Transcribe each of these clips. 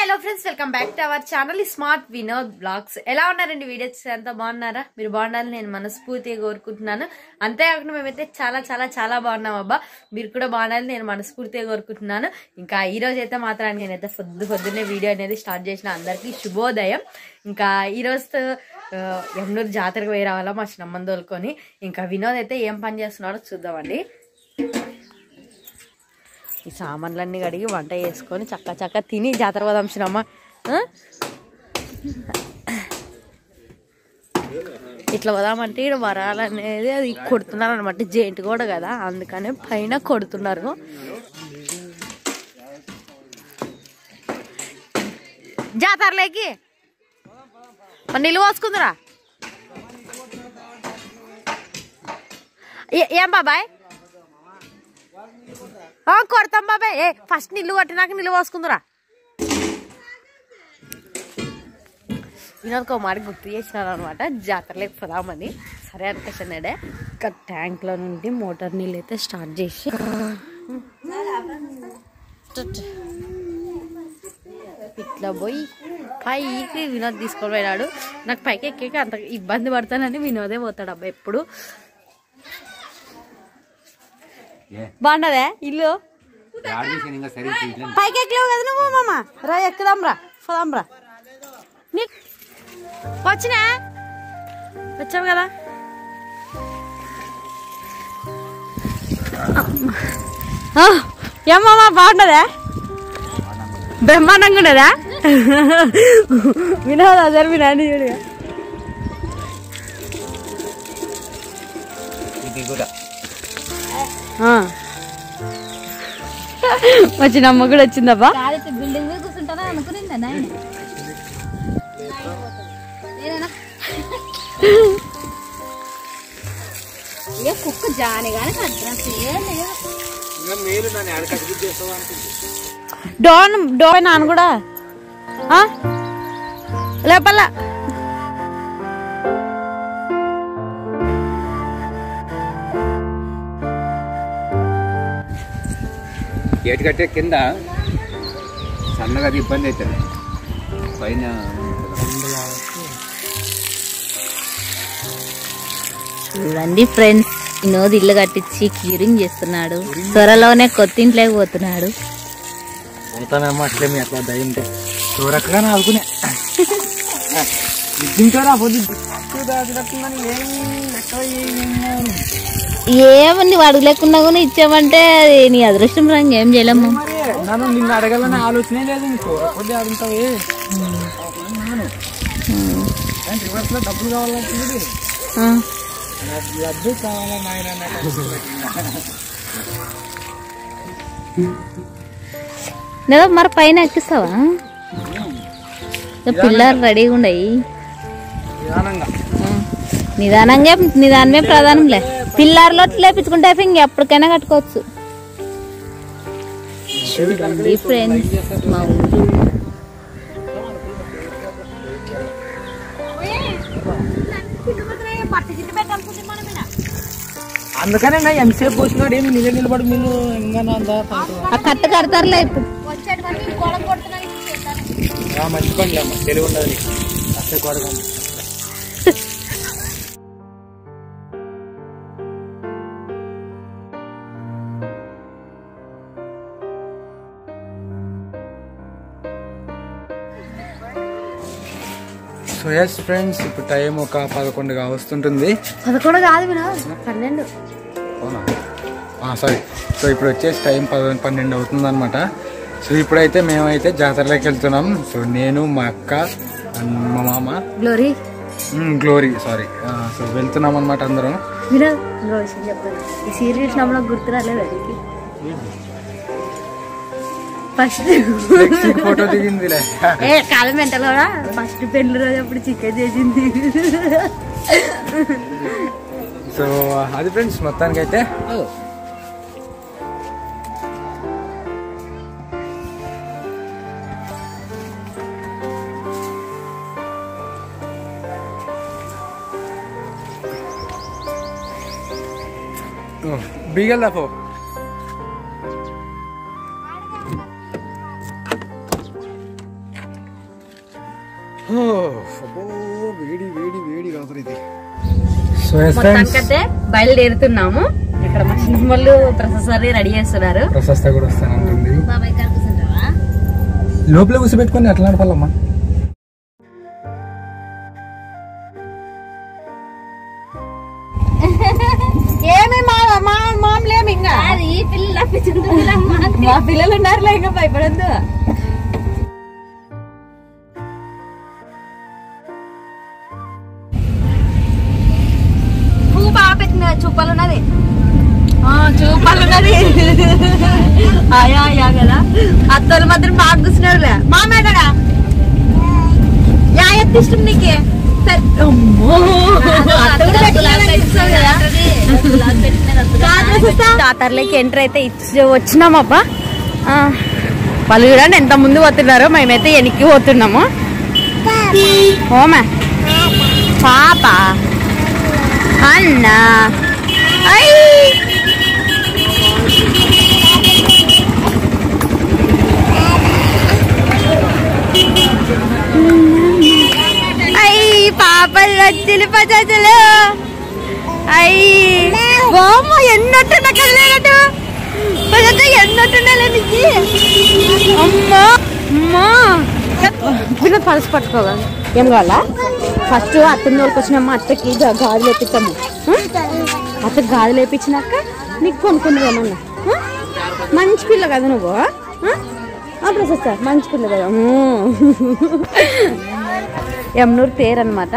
Hello friends welcome back to our channel smart Vinod blogs ఎలా ఉన్నారండి videos అంతా బాగున్నారా మీరు బాగుండాలని నేను మనస్ఫూర్తిగా కోరుకుంటున్నాను అంతేకాకుండా మేమైతే చాలా చాలా చాలా బాగున్నాం అబ్బా మీరు కూడా బాగుండాలని నేను మనస్ఫూర్తిగా కోరుకుంటున్నాను ఇంకా ఈ రోజు అయితే మాత్రం నేనైతే పొద్దు పొద్దున్నే వీడియో అనేది స్టార్ట్ చేసిన అందరికీ శుభోదయం ఇంకా ఈ రోజు ఎమ్నూరు జాతరకు పోయి రావాలా మా చిన్నమ్మని తోలుకొని ఇంకా వినోద్ అయితే ఏం పని చేస్తున్నాడో చూద్దామండి ఈ సామాన్లన్నీ కడిగి వంట చేసుకొని చక్క చక్క తిని జాతర పోదాం చిన్నమ్మ ఆ? ఇట్లా పోదామంటే ఇక్కడ వరాలు అనేది అది కొడుతున్నారు అనమాట జెయింట్ కూడా కదా అందుకనే పైన కొడుతున్నారు జాతరలోకి మరి నిలువ పోసుకుందిరా ఏ- ఏం బాబాయ్ ఆ, కొడతాం బాబాయ్ ఏ ఫస్ట్ నిల్లు పట్టినాక నిల్లు పోసుకుందిరా వినోద్ కుమార్ గుర్తు చేసినారు అనమాట జాతరలోకి పోదామని సరే అనుకుంటున్నాడే ఇంకా ట్యాంక్లో నుండి మోటార్ నీళ్ళు అయితే స్టార్ట్ చేసి ఇట్లా పోయి పైకి వినోద్ తీసుకొని పోయినాడు నాకు పైకి ఎక్కాక అంత ఇబ్బంది పడతానని వినోదే పోతాడు అబ్బా ఎప్పుడు బాగుండదే ఇల్లు ఇంకా సరే ఇట్లా పైకి ఎక్కలేవు కదా నువ్వు మామ రా ఎక్కుదాం రా పోదాం రా నీ వచ్చినా వచ్చావు కదా ఆ, ఏం మామ బాగుండదా బ్రహ్మాండంగా ఉండదా వినోదా సార్ మీ నాన్న చూడు ఇది కూడా ఆ. మా చిన్నమ్మ కూడా వచ్చిందబ్బా కాదు బిల్డింగ్ మీద కూర్చుంటారా అనుకునిందా నాయన నేనైనా ఏ కుక్క జాని కానీ అడ్రస్ ఏం లేదు ఇంకా మీరు నన్ను ఎక్కడ కట్టి చేస్తావు అనుకుంటుంది డోన్ డోన్ నాన్న కూడా ఆ? లేపల్ల గేట్ కట్టే కింద సన్నగా అది ఇబ్బంది అవుతుంది పైన చూడండి ఫ్రెండ్స్ వినోద్ ఇల్లు కట్టించి క్యూరింగ్ చేస్తున్నాడు త్వరలోనే కొత్త ఇంట్లోకి పోతున్నాడు పోతానమ్మా అట్లే మీ అట్లా దయ్యంటే చూరక్కగానే ఆడుకునే నిజంగా పొద్దు ఏమని వాడు లేకుండా కూడా ఇచ్చామంటే అది నీ అదృష్టం రంగు ఏం చేయలేము మరి నన్ను నిన్ను అడగాలనే ఆలోచనే లేదు నీకు కొద్ది ఆడుంటావే రివర్స్ లో డబ్బులు కావాలంటుంది ఆ. నాకు లడ్డు కావాలా నాయన లేదా మరి పైన ఎక్కిస్తావా పిల్లలు రెడీగా ఉండయి నిదానంగా నిదానంగా నిదానమే ప్రధానంలే పిల్లర్లో లేపించుకుంటే అయిపోయి ఇంక ఎప్పటికైనా కట్టుకోవచ్చు చూడండి ఫ్రెండ్స్ మా ఊరు అందుకనే నా ఎంతసేపు పోసినాడు ఏమి నిల నిలబడి మీరు ఇంకా నా అందా ఆ కట్ట కడతారులే ఇప్పుడు మంచి పని అమ్మ తెలివి ఉండదు నీకు అసలు కొడకండి సో ఎస్ ఫ్రెండ్స్ ఇప్పుడు టైం ఒక పదకొండుగా వస్తుంటుంది పదకొండు కాదు వినోద్ పన్నెండు అవునా సారీ సో ఇప్పుడు వచ్చేసి టైం పద పన్నెండు అవుతుంది అనమాట సో ఇప్పుడైతే మేమైతే జాతరలోకి వెళ్తున్నాం సో నేను మా అక్క అండ్ మా మామ గ్లోరీ మ్, గ్లోరీ సారీ సో వెళ్తున్నాం అనమాట అందరం వినోద్ ఇంకో విషయం చెప్పాలి ఈ సీరియల్ చూసినప్పుడు నాకు గుర్తు రాలేదు అది ఫస్ట్ ఫ్లెక్సీ ఫోటో దిగిందిలే ఏ కాలం మెంటల్ కూడా ఫస్ట్ పెళ్లి రోజు అప్పుడు చికెన్ చేసింది సో అది ఫ్రెండ్స్ మొత్తానికి అయితే బీగల్ పో ఓ, అబ్బో, వేడి వేడి వేడి కాదు ఇది సో ఎస్ ఫ్రెండ్స్ మొత్తానికైతే బయలుదేరుతున్నాము ఇక్కడ మా చిన్నమ్మలు ప్రొఫెసర్ రెడీ చేస్తున్నారు ప్రశస్త కూడా వస్తానంటుంది బాబాయ్ గారు కూర్చుంటావా లోపల కూర్చోబెట్టుకొని ఎట్లా నడపాలమ్మా ఏమి మా మా మామలేమి ఇంకా అది పిల్లలు తప్పించుకుంటున్నారమ్మా మా పిల్లలు ఉన్నారులే ఇంకా భయపడద్దు పువ్వు బాగా పెట్టిన చూపాలున్నది చూపాలున్నది ఆయా ఆయా కదా అత్తలు మాత్రం బాగా కూర్చున్నారులే మామే కదా యా ఎత్తి ఇష్టం నీకే సరే. అమ్మో. అత్తలు పెట్టాలని ఇష్టం కదా జాతరలోకి ఎంటర్ అయితే ఇచ్చి వచ్చినామబ్బా ఆ, వాళ్ళు చూడండి ఎంత ముందు పోతున్నారో మేమైతే వెనక్కి పోతున్నాము ఓమా పాప అన్న ఐ ఐ పాపలు వచ్చింది పచాచులు అయ్యి బామ్మ ఎన్నట్టున్నా కదలేనట్టు పదట ఎన్నట్టున్నా నీకు అమ్మా అమ్మా పిల్ల పలసి పట్టుకోగా ఏం కావాలా ఫస్ట్ అత్తని వాళ్ళకి వచ్చినమ్మ అత్తకి గా- గాజులు వేపిస్తాము అత్త గాజులు వేపించినాక నీకు కొనుక్కుంది ఏమన్నా ఆ? మంచి పిల్ల కదా నువ్వు ప్రశస్త మంచి పిల్ల కదా ఎమ్నూరు పేరు అనమాట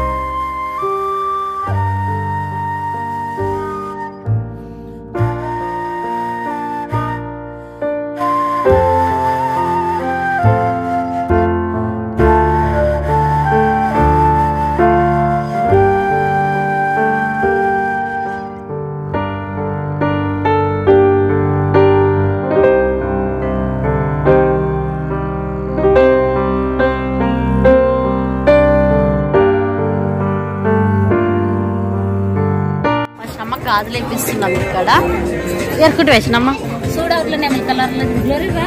ఫస్ట్ అమ్మ గాజులు వేపిస్తున్నాం ఇక్కడ ఎరుకుంటూ వేసినమ్మ చూడవుట్లో నెమలి కలర్ లో గ్లోరీ రా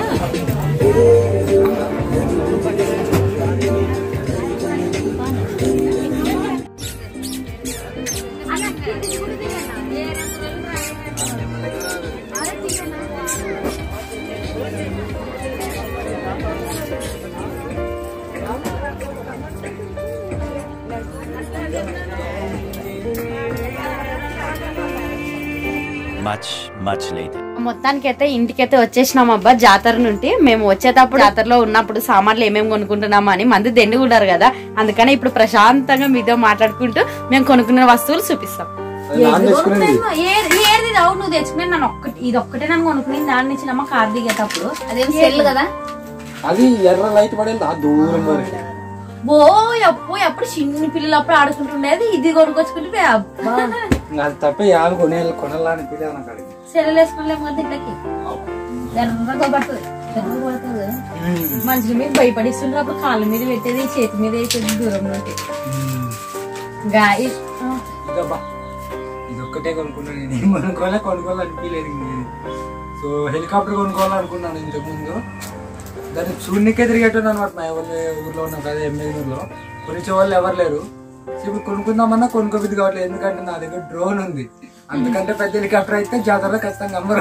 Much, much later. మొత్తానికైతే ఇంటికైతే వచ్చేసినాం అబ్బా జాతర నుండి మేము వచ్చేటప్పుడు జాతరలో ఉన్నప్పుడు సామాన్లు ఏమేమి కొనుక్కుంటున్నామా అని మంది దండుకుంటారు కదా అందుకని ఇప్పుడు ప్రశాంతంగా మీతో మాట్లాడుకుంటూ మేము కొనుక్కున్న వస్తువులు చూపిస్తాం నాన్న తెచ్చుకునేది. ఏది రావు నువ్వు తెచ్చుకునే నన్ను ఒక్కటి ఇది ఒక్కటే నన్ను కొనుక్కుని దాన్ని ఇచ్చినమ్మా కార్ దిగేటప్పుడు అదేం సెల్ కదా అది ఎర్ర లైట్ పడేది ఆ దూరం వరకు ఓ ఎప్పుడు ఎప్పుడు చిన్న పిల్లలు అప్పుడు ఆడుకుంటుండేది ఇది కొనుక్కొచ్చుకుంటే అబ్బా అది తప్ప యాభై కొనే కొనాలని పిల్లలు నాకు అడిగి సెలవులు వేసుకునేలేము కదా ఇంట్లోకి ఎర్రగా పడుతుంది ఎర్రగా పడుతుంది మనుషుల మీద భయపడిస్తుండ్రు అప్పుడు కాళ్ళ మీద పెట్టేది చేతి మీద వేసేది దూరం నుండి ఇంకా ఇ- ఆ, ఇదబ్బా ఇది ఒక్కటే కొనుక్కున్నాను నేను ఏం కొనుక్కోలే కొనుక్కోవాలనిపించలేదు ఇంక నేను సో హెలికాప్టర్ కొనుక్కోవాలనుకున్నాను ఇంతకు ముందు దాన్ని చూడనికే తిరిగేట్టున్నాను అనమాట మా ఎవరి ఊర్లో ఉన్నాం కదా ఎమ్మెల్యేలో కొనిచ్చే వాళ్ళు ఎవరు లేరు సో ఇప్పుడు కొనుక్కుందామన్నా కొనుక్కోబుద్ది కావట్లేదు ఎందుకంటే నా దగ్గర డ్రోన్ ఉంది అందుకంటే పెద్ద హెలికాప్టర్ అయితే జాతరలో ఖచ్చితంగా అమ్మరు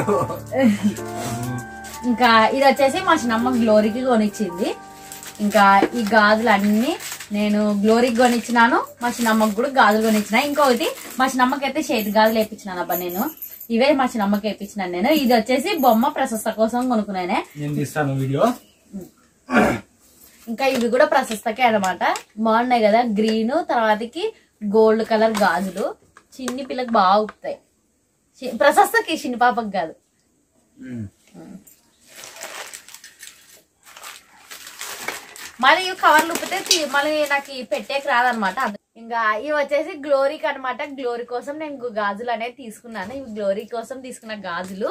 ఇంకా ఇది వచ్చేసి మా చిన్నమ్మ గ్లోరీకి కొనిచ్చింది ఇంకా ఈ గాజులు అన్ని నేను గ్లోరీకి కొనిచ్చినాను మా చిన్నమ్మకి కూడా గాజులు కొనిచ్చిన ఇంకొకటి మా చిన్నమ్మకి అయితే చేతి గాజులు వేయించినాను అబ్బా నేను ఇవే మా చిన్నమ్మకి వేయించినాను నేను ఇది వచ్చేసి బొమ్మ ప్రశస్త కోసం కొనుక్కున్నానే నేను తీస్తాను వీడియో ఇంకా ఇవి కూడా ప్రశస్తకే అన్నమాట బాగున్నాయి కదా గ్రీన్ తర్వాతకి గోల్డ్ కలర్ గాజులు చిన్ని పిల్లకి బాగా ఉపుతాయి చి- ప్రశస్తకి చిన్ని పాపకి కాదు మళ్ళీ ఇవి కవర్లు ఉప్పితే తీ- మళ్ళీ నాకు ఈ పెట్టేకి రాదనమాట ఇంకా ఇవి వచ్చేసి గ్లోరీకి అన్నమాట గ్లోరీ కోసం నేను గు- గాజులు అనేది తీసుకున్నాను ఇవి గ్లోరీ కోసం తీసుకున్న గాజులు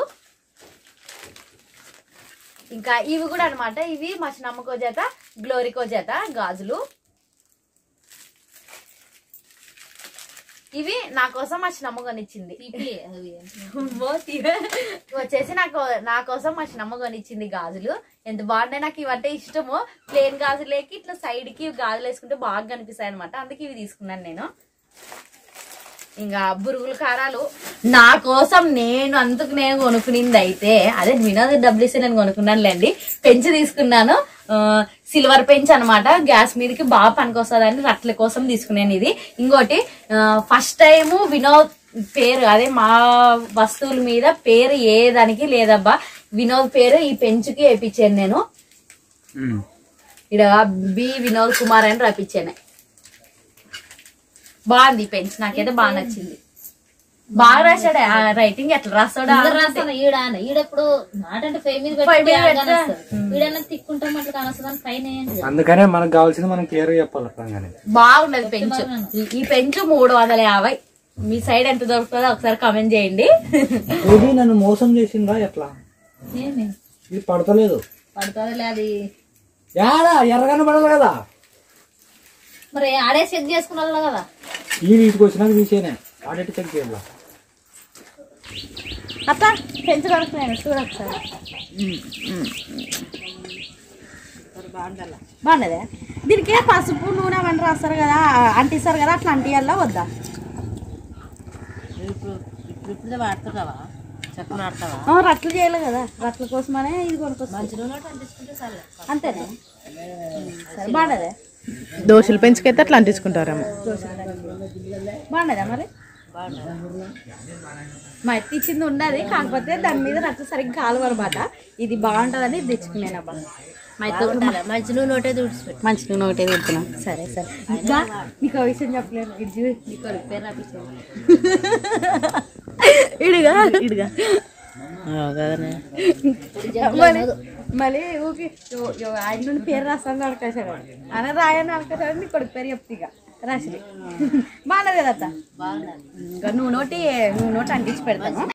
ఇంకా ఇవి కూడా అన్నమాట ఇవి మా చిన్నమ్మకో చేత గ్లోరీకో చేత గాజులు ఇవి నా కోసం మా చిన్నమ్మ కొనిచ్చింది తీపి అవి అమ్మో, తీయ- వచ్చేసి నాకు నా కోసం మా చిన్నమ్మ కొనిచ్చింది గాజులు ఎంత బాగున్నాయి నాకు ఇవంటే ఇష్టము ప్లేన్ గాజులేకి ఇట్లా సైడ్ కి గాజులు వేసుకుంటే బాగా కనిపిస్తాయి అనమాట అందుకే ఇవి తీసుకున్నాను నేను ఇంకా బురుగుల కారాలు నా కోసం నేను అందుకు నేను కొనుక్కునింది అయితే అదే వినోద్ డబ్బులు ఇస్తే నేను కొనుక్కున్నానులేండి పెంచి తీసుకున్నాను ఆ, సిల్వర్ పెంచ్ అన్నమాట గ్యాస్ మీదకి బాగా పనికొస్తుందని రట్ల కోసం తీసుకున్నాను ఇది ఇంకోటి ఆ, ఫస్ట్ టైం వినోద్ పేరు అదే మా వస్తువుల మీద పేరు ఏ దానికి లేదబ్బా వినోద్ పేరు ఈ పెంచుకి వేయించాను నేను ఇక్కడ బి వినోద్ కుమార్ అని రప్పించాను బాగుంది ఈ పెంచ్ నాకైతే బాగా నచ్చింది బాగా రాశాడే ఆ రైటింగ్ ఎట్లా రాస్తాడా అందరు రాస్తాను ఈడ అని. ఈడెప్పుడు మాట అంటే ఫైవ్ మీద ఫైవ్ మీద పెట్టి పెడితే, ఈడన్నా తిక్కుంటాం అట్లా కానొస్తుంది పైన ఏం లేదు. అందుకనే మనకు కావాల్సింది మనం క్లియర్ చెప్పాలి అట్లాగానే బాగుండదు పెంచు ఈ- ఈ పెంచు మూడు వందల యాభై మీ సైడ్ ఎంత దొరుకుతుందో ఒకసారి కామెంట్ చేయండి ఇది నన్ను మోసం చేసిందా ఎట్లా ఏమి ఇది పడతలేదు పడుతుంది అది యాడా ఎర్రగానే పడాలి కదా మరి ఆడే చెక్ చేసుకున్నారు కదా ఈ వీటికి వచ్చినాక తీసేనే ఆడెట్ చెక్ చేయాలి అత్త పెంచు కడుతున్నాను చూడ ఒకసారి బాగుండదే దీనికి పసుపు నూనె అవన్నీ రాస్తారు కదా అంటిస్తారు కదా అట్లా అంటియాలా వద్దా ఇప్పుడు ఇప్పుడు ఇప్పుడే వాడుతున్నావా చెక్కలు ఆడతావా ఆ, రట్లు చేయాలి కదా రట్ల కోసమనే ఇది కొనుక్కొస్తా మంచి నూనె అంటించుకుంటే సరే అంతేనే సరే బాగుండదే దోశలు పెంచుకైతే అట్లా అంటించుకుంటారేమో బాగుండదా మరి మా ఎత్తి ఇచ్చింది ఉండదు కాకపోతే దాని మీద రక్త సరిగ్గా కాలు అనమాట ఇది బాగుంటుందని ఇది తెచ్చుకున్నాను అబ్బా మా ఎత్త కూడా మంచి నూనె ఒకటే తుడిచిపెట్టు మంచి నూనె ఒకటే తిడుతున్నా సరే సరే ఇంకా నీకు ఆ విషయం చెప్పలేను ఇది చూడు. పేరు రాపించాను ఇడుగా ఇడుగా కదనే మళ్ళీ మళ్ళీ ఊకి యో- యో ఆయన నుండి పేరు రాస్తాను అడకాశాడు అని రాయని అడకాశాడు నీ కొడుకు పేరు చెప్తే ఇక రాసి బాగున్నది కదా అత్త బాగున్నది ఇంకా నువ్వు నోటి నువ్వు నోటి అంటించి పెడతాను